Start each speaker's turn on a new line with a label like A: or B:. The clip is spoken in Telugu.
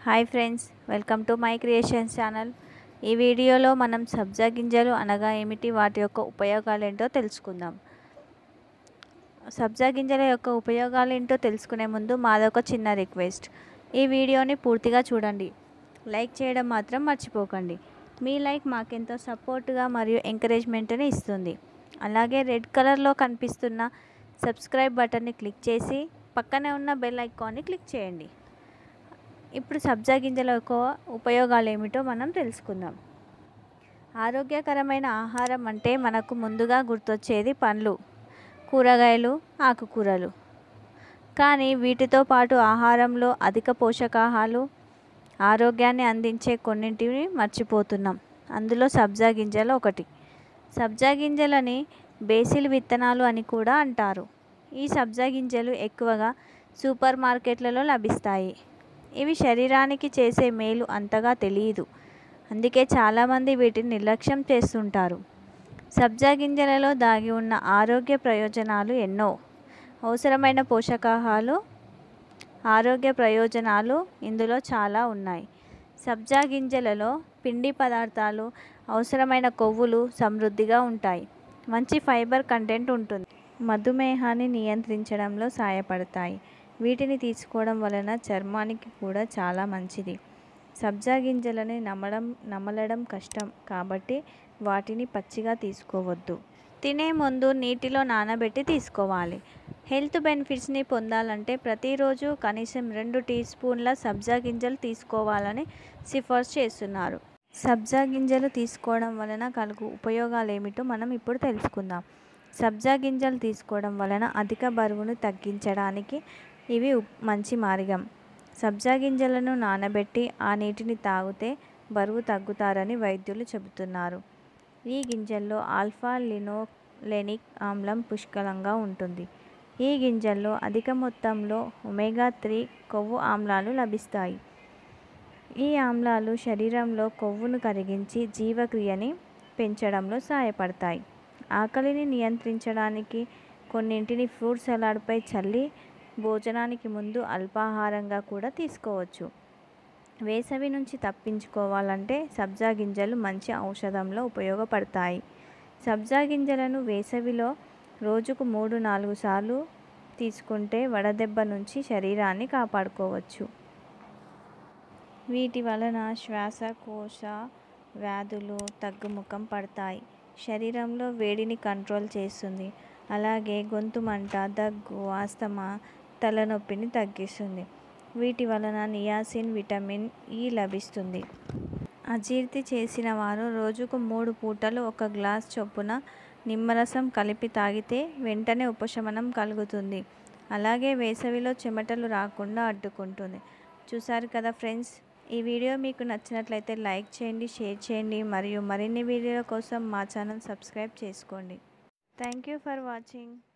A: hi friends welcome to my creations channel ఈ వీడియోలో మనం సబ్జా గింజలు అనగా ఏమిటి వాటి యొక్క ఉపయోగాలు ఏంటో తెలుసుకుందాం సబ్జా గింజల యొక్క ఉపయోగాలు ఏంటో తెలుసుకునే ముందు మాదొక చిన్న రిక్వెస్ట్ ఈ వీడియోని పూర్తిగా చూడండి లైక్ చేయడం మాత్రం మర్చిపోకండి మీ లైక్ మాకెంతో సపోర్ట్గా మరియు ఎంకరేజ్మెంట్ని ఇస్తుంది అలాగే రెడ్ కలర్లో కనిపిస్తున్న సబ్స్క్రైబ్ బటన్ని క్లిక్ చేసి పక్కనే ఉన్న బెల్ ఐకాన్ని క్లిక్ చేయండి ఇప్పుడు సబ్జా గింజల యొక్క ఉపయోగాలు ఏమిటో మనం తెలుసుకుందాం ఆరోగ్యకరమైన ఆహారం అంటే మనకు ముందుగా గుర్తొచ్చేది పండ్లు కూరగాయలు ఆకుకూరలు కానీ వీటితో పాటు ఆహారంలో అధిక పోషకాహాలు ఆరోగ్యాన్ని అందించే కొన్నింటిని మర్చిపోతున్నాం అందులో సబ్జా గింజలు ఒకటి సబ్జా గింజలని బేసిల్ విత్తనాలు అని కూడా అంటారు ఈ సబ్జా గింజలు ఎక్కువగా సూపర్ మార్కెట్లలో లభిస్తాయి ఇవి శరీరానికి చేసే మేలు అంతగా తెలియదు అందుకే చాలామంది వీటిని నిర్లక్ష్యం చేస్తుంటారు సబ్జా గింజలలో దాగి ఉన్న ఆరోగ్య ప్రయోజనాలు ఎన్నో అవసరమైన పోషకాహాలు ఆరోగ్య ప్రయోజనాలు ఇందులో చాలా ఉన్నాయి సబ్జా గింజలలో పిండి పదార్థాలు అవసరమైన కొవ్వులు సమృద్ధిగా ఉంటాయి మంచి ఫైబర్ కంటెంట్ ఉంటుంది మధుమేహాన్ని నియంత్రించడంలో సహాయపడతాయి వీటిని తీసుకోవడం వలన చర్మానికి కూడా చాలా మంచిది సబ్జా గింజలని నమ్మడం నమలడం కష్టం కాబట్టి వాటిని పచ్చిగా తీసుకోవద్దు తినే ముందు నీటిలో నానబెట్టి తీసుకోవాలి హెల్త్ బెనిఫిట్స్ని పొందాలంటే ప్రతిరోజు కనీసం రెండు టీ స్పూన్ల సబ్జా గింజలు తీసుకోవాలని సిఫార్సు చేస్తున్నారు సబ్జా గింజలు తీసుకోవడం వలన కలుగు ఉపయోగాలు ఏమిటో మనం ఇప్పుడు తెలుసుకుందాం సబ్జా గింజలు తీసుకోవడం వలన అధిక బరువును తగ్గించడానికి ఇవి మంచి మార్గం సబ్జా గింజలను నానబెట్టి ఆ నీటిని తాగితే బరువు తగ్గుతారని వైద్యులు చెబుతున్నారు ఈ గింజల్లో ఆల్ఫా లినోలెనిక్ ఆమ్లం పుష్కలంగా ఉంటుంది ఈ గింజల్లో అధిక మొత్తంలో ఒమేగా త్రీ కొవ్వు ఆమ్లాలు లభిస్తాయి ఈ ఆమ్లాలు శరీరంలో కొవ్వును కరిగించి జీవక్రియని పెంచడంలో సహాయపడతాయి ఆకలిని నియంత్రించడానికి కొన్నింటిని ఫ్రూట్ సలాడ్పై చల్లి భోజనానికి ముందు అల్పాహారంగా కూడా తీసుకోవచ్చు వేసవి నుంచి తప్పించుకోవాలంటే సబ్జా గింజలు మంచి ఔషధంలో ఉపయోగపడతాయి సబ్జా గింజలను వేసవిలో రోజుకు మూడు నాలుగు సార్లు తీసుకుంటే వడదెబ్బ నుంచి శరీరాన్ని కాపాడుకోవచ్చు వీటి వలన శ్వాసకోశ వ్యాధులు తగ్గుముఖం పడతాయి శరీరంలో వేడిని కంట్రోల్ చేస్తుంది అలాగే గొంతు మంట దగ్గు ఆస్తమా తలనొప్పిని తగ్గిస్తుంది వీటి వలన నియాసిన్ విటమిన్ ఈ లభిస్తుంది అజీర్తి చేసిన వారు రోజుకు మూడు పూటలు ఒక గ్లాస్ చొప్పున నిమ్మరసం కలిపి తాగితే వెంటనే ఉపశమనం కలుగుతుంది అలాగే వేసవిలో చెమటలు రాకుండా అడ్డుకుంటుంది చూసారు కదా ఫ్రెండ్స్ ఈ వీడియో మీకు నచ్చినట్లయితే లైక్ చేయండి షేర్ చేయండి మరియు మరిన్ని వీడియోల కోసం మా ఛానల్ సబ్స్క్రైబ్ చేసుకోండి థ్యాంక్ యూ ఫర్ వాచింగ్